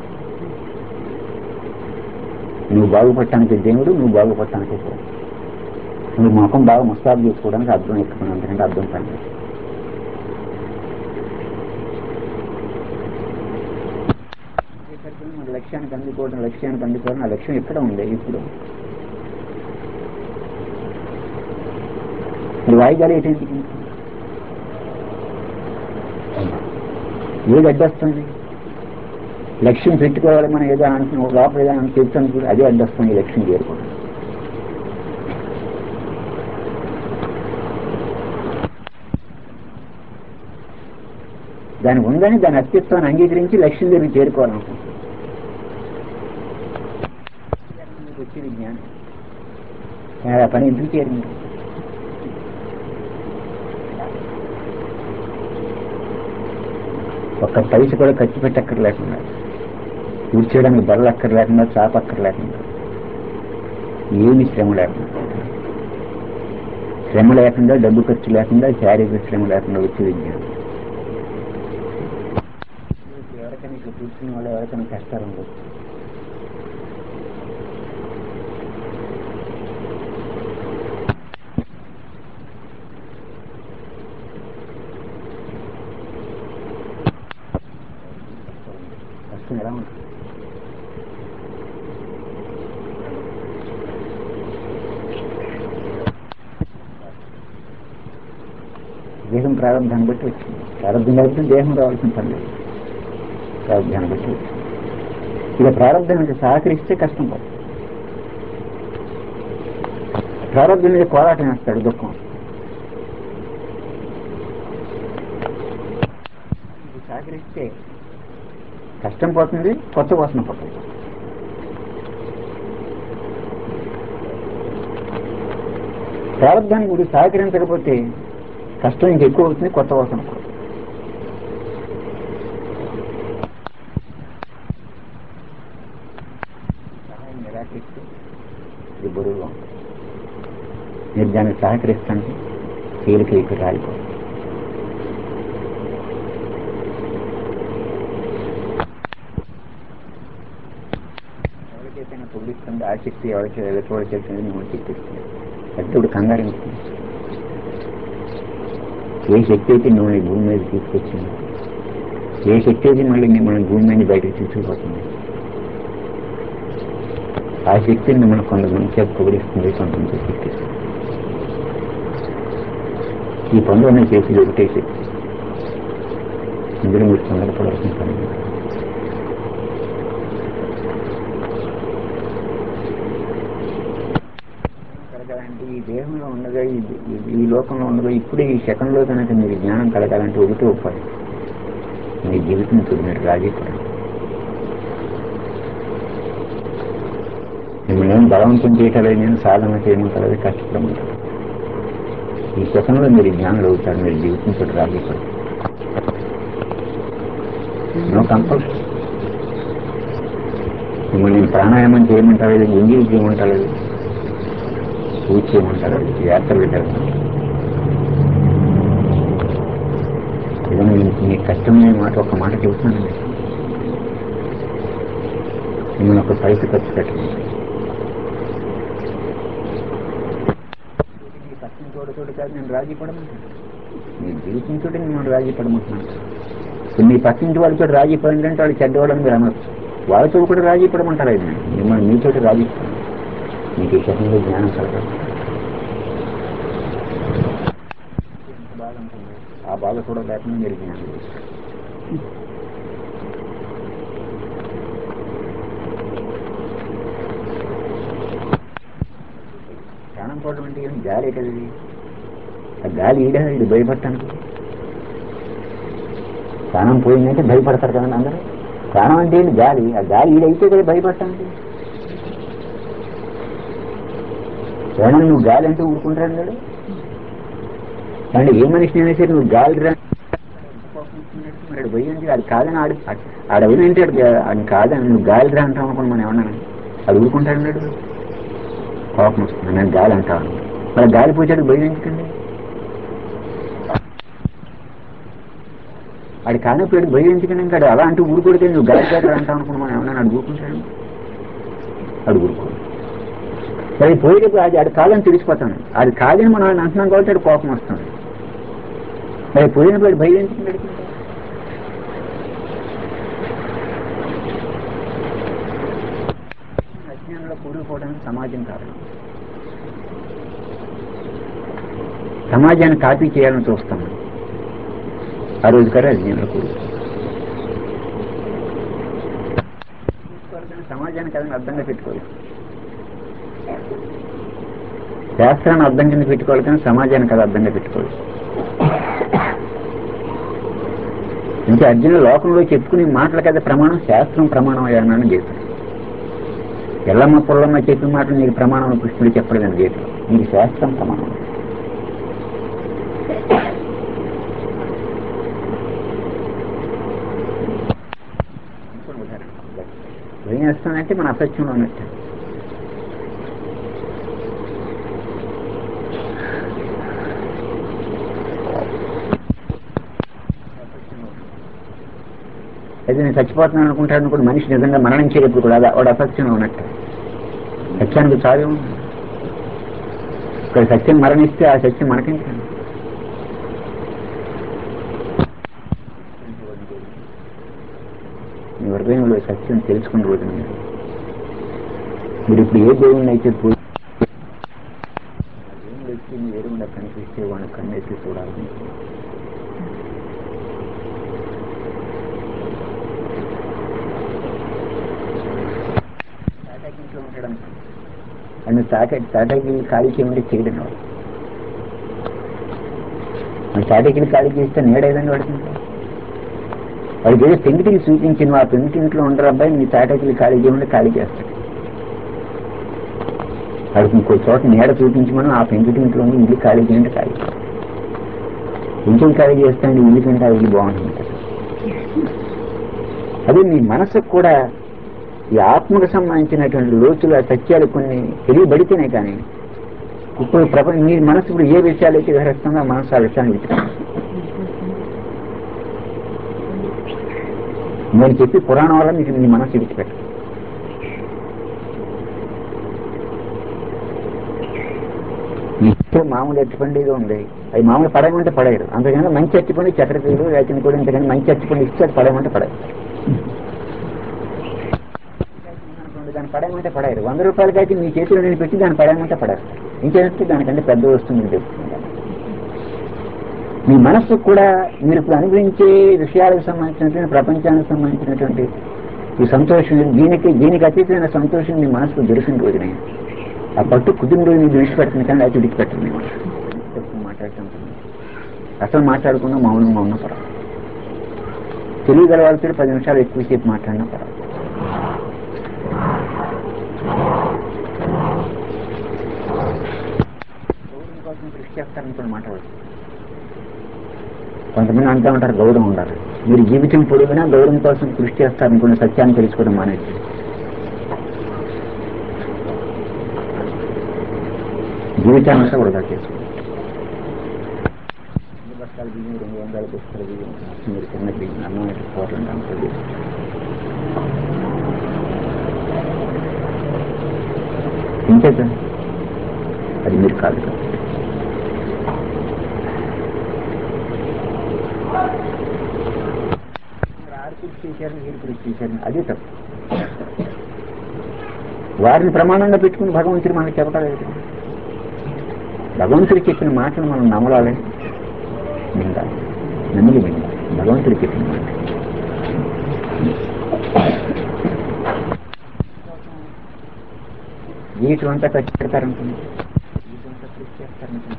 నువ్వు బాగుపడటానికి దేవుడు నువ్వు బాగుపడటానికి దేవుడు. నువ్వు ముఖం బాగా ముస్తాబు చేసుకోవడానికి అర్థం ఎక్కువ అంతకంటే అర్థం పని లేదు. మన లక్ష్యానికి అందుకోవడం లక్ష్యానికి అందుకోవడం ఆ లక్ష్యం ఎక్కడ ఉంది ఇప్పుడు మరి వాయిదాలు ఏంటి ఏది అడ్డొస్తుంది లక్ష్యం పెట్టుకోవాలి మనం ఏదో అంటున్నాం లోపల ఏదో అని చెప్తాను కూడా అదే అడ్డొస్తుంది ఈ లక్ష్యం చేరుకోవడం దాని ఉందని దాని అస్తిత్వాన్ని అంగీకరించి లక్ష్యం దగ్గర చేరుకోవాలనుకుంటున్నాం వచ్చేది జ్ఞానం ఆ పని ఎందుకు చేరింది ఒక్క పైస కూడా ఖర్చు పెట్టక్కర్లేకుండా కూర్చోడానికి బల్ల అక్కర్లేకుండా చాప అక్కర్లేకుండా ఏమి శ్రమ లేకుండా శ్రమ లేకుండా డబ్బు ఖర్చు లేకుండా శారీరక శ్రమ లేకుండా వచ్చే విజ్ఞానం ఎవరికైనా ఇట్లా కూర్చున్న వాళ్ళు ఎవరికైనా కష్టాలు ఉండదు కష్టం ఎలా ఉంటుంది దేహం ప్రారంభాన్ని బట్టి వచ్చింది ప్రారంభం కాబట్టి దేహం రావాల్సిన పని లేదు ప్రారంభాన్ని బట్టి వచ్చింది ఇక ప్రారంభానికి సహకరిస్తే కష్టం పోతుంది ప్రారంభం మీద పోరాటం వేస్తాడు దుఃఖం ఇది సహకరిస్తే కష్టం పోతుంది కొత్త వాసన పోతుంది ప్రారంభానికి గురి సహకరించకపోతే కష్టం ఇంకెక్కువ అవుతుంది కొత్త వాసన పోతుంది సహాయం నిరాకరిస్తే ఇది బరువుగా ఉంటుంది మీరు దానికి సహకరిస్తుంటే తేలిక ఇక్కడ రాలిపోతుంది ఎవరికైతే పొగిడిస్తుంది ఆసక్తి ఎవరికి ఎదుటి చేస్తుంది మిమ్మల్ని చెప్పిస్తుంది పెద్దోడు కంగారు ఎందుకు? ఏ శక్తి అయితే మిమ్మల్ని ఈ భూమి మీద తీసుకొచ్చింది ఏ శక్తి అయితే మళ్ళీ మిమ్మల్ని భూమి మీద బయటకు తీసుకుపోతుంది ఆ శక్తిని మిమ్మల్ని కొంతమంది చేత పొగిడిస్తుంది కొంతమంది శక్తిస్తుంది ఈ పనులన్నీ చేసేది ఒకటే శక్తి ఇందులో మీరు తొందరపడాల్సిన పని లేదు. కలగాలంటే ఈ దేహంలో ఉండగా ఈ ఈ- ఈ లోకంలో ఉండగా ఇప్పుడే ఈ సెకండ్లో కనుక మీరు జ్ఞానం కలగాలంటే ఒకటే ఉపాయం మీ జీవితం చూడు మీరు రాజీ పడండి మిమ్మల్ని ఏం బలవంతం చేయటలేదు నేను సాధన చేయమంటలేదు కష్టపడమంటారు ఈ సెకండ్లో మీరు జ్ఞానులు అవుతారు మీరు జీవితం చూడు రాజీ పడండి నో కంపల్సరీ మిమ్మల్ని నేను ప్రాణాయామం చేయమంటలేదు గుంజీలు చేయమంటలేదు పూజ చేయమంటారు యాత్రలు జరగమంటారు ఏదైనా మీకు మీకు కష్టమైన మాట ఒక మాట చెబుతున్నానండి మిమ్మల్ని ఒక పైస ఖర్చు పెట్టండి నీ పక్కన తోడు తోడు కాదు నేను రాజీ పడమంటాను నీ జీవితం తోటి మిమ్మల్ని రాజీ పడమంటున్నాను ఇప్పుడు నీ పక్కింటి వాళ్ళతో రాజీ పడింది అంటే వాళ్ళు చెడ్డవాళ్ళని మీరు అనొచ్చు వాళ్ళతో కూడా రాజీ పడమంటారు అది మిమ్మల్ని మీతోటి రాజీ పడండి మీకు ఈ శకంలో జ్ఞానం కలగాలి ఎంత బాధ ఉంటుంది ఆ బాధ కూడా లేకుండా మీరు జ్ఞానం చేస్తారు. ప్రాణం పోవడం అంటే ఏం గాలి కదా ఇది ఆ గాలి ఈడ ఇది భయపడటానికి ప్రాణం పోయిందంటే భయపడతారు కదండి అందరూ ప్రాణం అంటే ఏంటి గాలి ఆ గాలి ఈడైతే కదా భయపడటానికి ఏమన్నా నువ్వు గాలి అంటే ఊరుకుంటాడు కదా అంటే ఏ మనిషిని అయినా సరే నువ్వు గాలి రా మరి పోయి అంటే అది కాదని ఆడు ఆడవని అంటే అది కాదని నువ్వు గాలి రా అంటాం అనుకోండి మనం ఏమన్నా అది ఊరుకుంటాడు అన్నాడు కోపం వస్తుంది నేను గాలి అంటాను మరి గాలి పోచాడు భయం ఎందుకండి ఆడి కానప్పుడు భయం ఎందుకని ఇంకా అలా అంటూ ఊరుకోడితే నువ్వు గాలి గాలి అంటావు అనుకుని మనం ఏమన్నా అడు ఊరుకుంటాడు అడు ఊరుకోడు సరే పోయేటప్పుడు అది ఆడి కాదని తెలిసిపోతాను అది కాదని మనం ఆయన అంటున్నాం కాబట్టి అది కోపం వస్తుంది మరి పోయినప్పుడు ఆడి భయం ఎందుకు పెడుతుంటాడు అజ్ఞానంలో కూరుకుపోవడానికి సమాజం కారణం సమాజాన్ని కాపీ చేయాలని చూస్తాం ఆ రోజు గారు అజ్ఞానంలో కూరుకు సమాజానికి అదని అర్థంగా పెట్టుకోలేదు శాస్త్రాన్ని అర్థం కింద పెట్టుకోవాలి కానీ సమాజానికి అది అర్థంగా పెట్టుకోలేదు ఇంకా అర్జున లోకంలో చెప్పుకునే మాటల కదా ప్రమాణం శాస్త్రం ప్రమాణం అయ్యానని గీత ఎల్లమ్మ పుల్లమ్మ చెప్పిన మాటలు నీకు ప్రమాణం కృష్ణుడు చెప్పలేదని గీత నీకు శాస్త్రం ప్రమాణం ఏం చేస్తానంటే మన అసత్యంలో ఉన్నట్టు అయితే నేను చచ్చిపోతున్నాను అనుకుంటాను కూడా మనిషి నిజంగా మరణించేటప్పుడు కూడా వాడు అసత్యంలో ఉన్నట్టు సత్యానికి చాలు ఇక్కడ సత్యం మరణిస్తే ఆ సత్యం మనకేంటండి మీ హృదయంలో సత్యం తెలుసుకున్న రోజు మీరు మీరు ఇప్పుడు ఏ దేవుణ్ణి అయితే పూజ దేవుడు వచ్చి మీ ఎరువున కనిపిస్తే వాడిని కన్నెత్తి చూడాలి తాటాకి ఇంట్లో ఉంటాడు అనుకోండి ఆయన తాటాకి తాటాకి ఖాళీ చేయమంటే చేయడం వాడు మన తాటాకిని ఖాళీ చేస్తే నీడేదండి పడుతుంది వాడికి ఏదో పెంకిటికి చూపించిన ఆ పెంకిటింట్లో ఉండరు అబ్బాయి మీ తాటాకిలు ఖాళీ చేయమంటే ఖాళీ చేస్తాడు వాడికి ఇంకో చోట నీడ చూపించమని ఆ పెంకిటింట్లో ఉండి ఇల్లు ఖాళీ చేయండి ఖాళీ ఇంటిని ఖాళీ చేస్తాండి ఇల్లు కంటే ఆ ఇల్లు బాగుంటుంది అదే మీ మనసుకు కూడా ఈ ఆత్మకు సంబంధించినటువంటి లోతుల సత్యాలు కొన్ని తెలియబడితేనే కానీ ఇప్పుడు ప్రపంచం మీ మనసు ఇప్పుడు ఏ విషయాలు అయితే గ్రహిస్తుందో ఆ మనసు ఆ విషయాన్ని విడిచిపెట్టదు. నేను చెప్పి పురాణం వల్ల మీకు మీ మనసు విడిచిపెట్టదు ఇప్పుడు మామూలు ఎత్తుపండి ఏదో ఉంది అవి మామూలు పడేయమంటే పడేయరు అంతకన్నా మంచి ఎత్తుపండి చక్రపీలు వేచిన కూడా ఇంతకన్నా మంచి ఎత్తుపండి ఇస్తే అది పడేయమంటే పడేయరు అనుకోండి, దాన్ని పడేయమంటే పడేయరు వంద రూపాయలకైతే మీ చేతిలో నేను పెట్టి దాన్ని పడేయమంటే పడేరు ఇంకేంటే దానికంటే పెద్ద వస్తుంది నేను చెప్తున్నాను మీ మనస్సు కూడా మీరు ఇప్పుడు అనుభవించే విషయాలకు సంబంధించినటువంటి ప్రపంచానికి సంబంధించినటువంటి ఈ సంతోషం దీనికి దీనికి అతీతమైన సంతోషం మీ మనసుకు దొరికిన రోజునే ఆ పట్టు కుటుంబ రోజు మీరు విడిచిపెడుతుంది కానీ అది విడిచిపెట్టండి మీ మనసు ఎక్కువ మాట్లాడుతుంటుంది అసలు మాట్లాడకుండా మౌనం మౌనం పర్వాలేదు తెలియగల వాళ్ళతో పది నిమిషాలు ఎక్కువసేపు మాట్లాడినా పర్వాలేదు గౌరవం కోసం కృషి చేస్తారనుకుని మాట్లాడదు కొంతమంది అంటూ ఉంటారు గౌరవం ఉండాలి మీరు జీవితం పొడుగునా గౌరవం కోసం కృషి చేస్తారనుకున్న సత్యాన్ని తెలుసుకోవడం మానేసి జీవితాన్ని అంతా వృధా చేసుకోండి రెండు బస్తాల బియ్యం రెండు వందల బస్తాల బియ్యం మీరు చిన్న బియ్యం అన్నం అయితే కూరలు అనుకోండి ఇంకేదండి అది మీరు కాదు కదా మరి ఆరు కృషి చేశారు మీరు కృషి చేశారు అదే తప్పు వారిని ప్రమాణంగా పెట్టుకుని భగవంతుడు మనకి చెప్పలేదు భగవంతుడు చెప్పిన మాటలు మనం నమ్మలాలి విందాలి నమ్మిలి విందాలి భగవంతుడు చెప్పిన మాట జీవితం అంతా ఖర్చు పెడతారనుకున్నా జీవితం అంతా కృషి చేస్తారనుకున్నా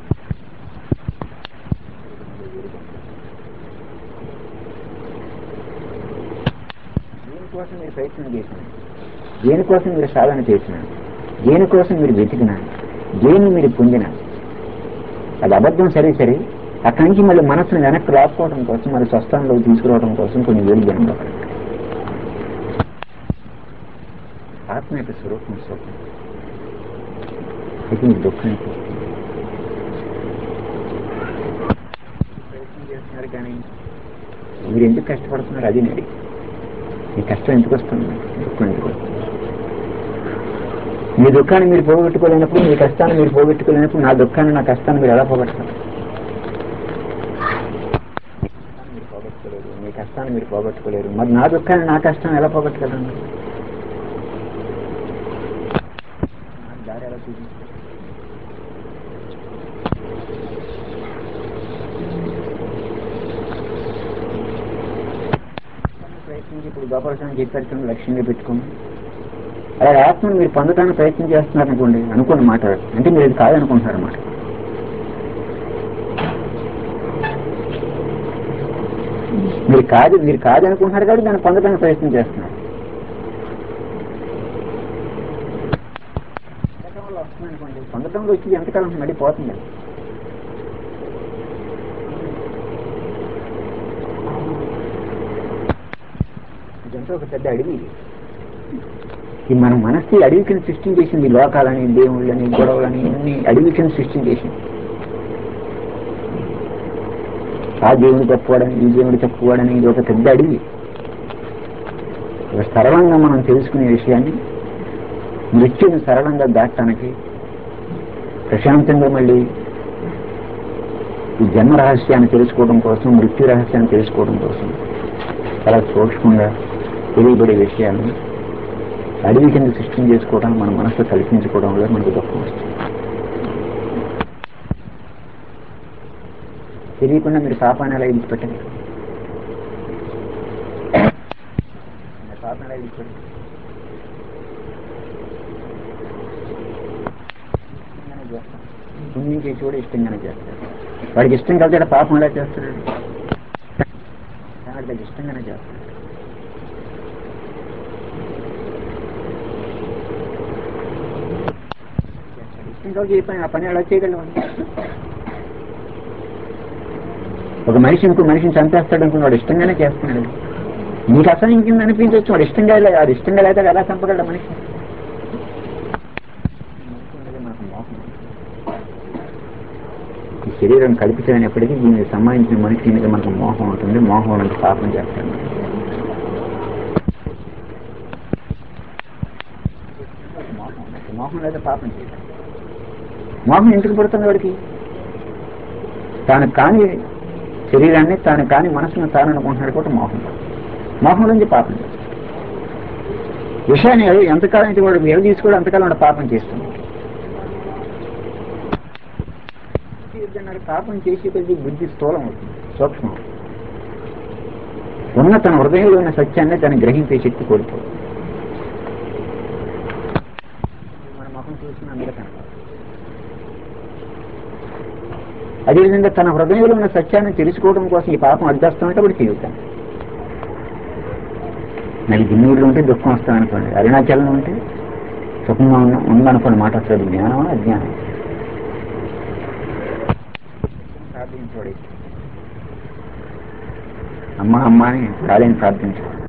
దేనికోసం మీరు ప్రయత్నం చేసిన దేనికోసం మీరు సాధన చేసిన దేనికోసం మీరు వెతికిన దేన్ని మీరు పొందిన అది అబద్ధం సరే సరే అక్కడి నుంచి మళ్ళీ మనసును వెనక్కి రాకపోవడం కోసం మళ్ళీ స్వస్థానంలో తీసుకురావడం కోసం కొన్ని వేలు జన్మలు పడతాయి. ఆత్మ యొక్క స్వరూపం సుఖం ఇది మీ దుఃఖం ప్రయత్నం చేస్తున్నారు కానీ మీరు ఎందుకు కష్టపడుతున్నారు అది నేడి మీ కష్టం ఎందుకు వస్తుంది దుఃఖం ఎందుకు వస్తుంది మీ దుఃఖాన్ని మీరు పోగొట్టుకోలేనప్పుడు మీ కష్టాన్ని మీరు పోగొట్టుకోలేనప్పుడు నా దుఃఖాన్ని నా కష్టాన్ని మీరు ఎలా పోగొట్టుకోవాలి మీరు పోగొట్టుకోలేరు మీ కష్టాన్ని మీరు పోగొట్టుకోలేరు మరి నా దుఃఖాన్ని నా కష్టాన్ని ఎలా పోగొట్టుకోగలను నాకు దారి ఎలా చూపిస్తారు ప్రయత్నించి ఇప్పుడు గోపాలస్వామి చెప్పారు చూడండి లక్ష్యంగా పెట్టుకోండి అలాగే ఆత్మను మీరు పొందడానికి ప్రయత్నం చేస్తున్నారు అనుకోండి అనుకోండి మాట అంటే మీరు ఇది కాదనుకుంటున్నారు అన్నమాట మీరు కాదు మీరు కాదు అనుకుంటున్నారు కాబట్టి దాన్ని పొందడానికి ప్రయత్నం చేస్తున్నారు పొందటంలో వస్తుంది అనుకోండి పొందటంలో వచ్చి ఎంతకాలం మళ్ళీ పోతుంది ఇదంతా ఒక పెద్ద అడవి ఇది. ఈ మన మనస్సు ఈ అడవి కింద సృష్టించేసింది ఈ లోకాలని దేవుళ్ళని గొడవలని అన్ని అడవి కింద సృష్టించేసింది ఆ దేవుడు తప్పుకోవడని ఈ దేవుడు తప్పుకోవడని ఇది ఒక పెద్ద అడవి ఒక సరళంగా మనం తెలుసుకునే విషయాన్ని మృత్యుని సరళంగా దాటడానికి ప్రశాంతంగా మళ్ళీ ఈ జన్మ రహస్యాన్ని తెలుసుకోవడం కోసం మృత్యు రహస్యాన్ని తెలుసుకోవడం కోసం చాలా సూక్ష్మంగా తెలియబడే విషయాన్ని అడవి కింద సృష్టి చేసుకోవడం మన మనసులో కల్పించుకోవడం వల్ల మనకు దుఃఖం వస్తుంది తెలియకుండా మీరు పాపాన్ని ఎలా విడిచిపెట్టండి పాపాన్ని ఎలా విడిచిపెట్టండి ఇష్టంగానే చేస్తాం పుణ్యం చేసి కూడా ఇష్టంగానే చేస్తాడు వాడికి ఇష్టం కలిసి పాపం ఎలా చేస్తాడు వాడికి ఇష్టంగానే చేస్తాడు ఇష్టం కలిసి ఏ పని ఆ పని ఎలా చేయగలవు ఒక మనిషి ఇంకో మనిషిని చంపేస్తాడు అనుకుని వాడు ఇష్టంగానే చేస్తున్నాడు నీకు అసహించింది అనిపించవచ్చు వాడు ఇష్టంగా లే- వాడు ఇష్టంగా లేక ఎలా చంపగలడు మనిషి మనకు మోహం. ఈ శరీరం కల్పితమైనప్పటికీ దీనికి సంబంధించిన మనిషి మీద మనకు మోహం ఉంటుంది మోహం నుంచి పాపం చేస్తాడు మోహం ఉన్నట్టు. మోహం లేదా పాపం చేయాలి మోహం ఎందుకు పడుతుంది వాడికి తాను కాని శరీరాన్ని తాను కాని మనసును తాను అనుకుంటున్నాడు కూడా మోహం మోహం నుంచి పాపం విషయాన్ని ఎంతకాలం అయితే వాడు ఎవ తీసుకోవడం అంతకాలం వాడు పాపం చేస్తుంది అన్నాడు, పాపం చేసి కొద్ది బుద్ధి స్థూలం అవుతుంది సూక్ష్మం అవుతుంది. ఉన్న తన హృదయంలో ఉన్న సత్యాన్ని దాన్ని గ్రహించే శక్తి కోల్పోతుంది మన ముఖం చూసిన అందరూ కనపడదు అదేవిధంగా తన హృదయంలో ఉన్న సత్యాన్ని తెలుసుకోవడం కోసం ఈ పాపం అడ్డొస్తామంటే అప్పుడు జీవితాన్ని నాకు దిన్నూరులో ఉంటే దుఃఖం వస్తాం అనుకోండి అరుణాచలం ఉంటే సుఖంగా ఉన్న ఉందనుకోండి మాట వస్తుంది జ్ఞానమా అజ్ఞానం ప్రార్థించబడి అమ్మ అమ్మ అని కాలేని ప్రార్థించాడు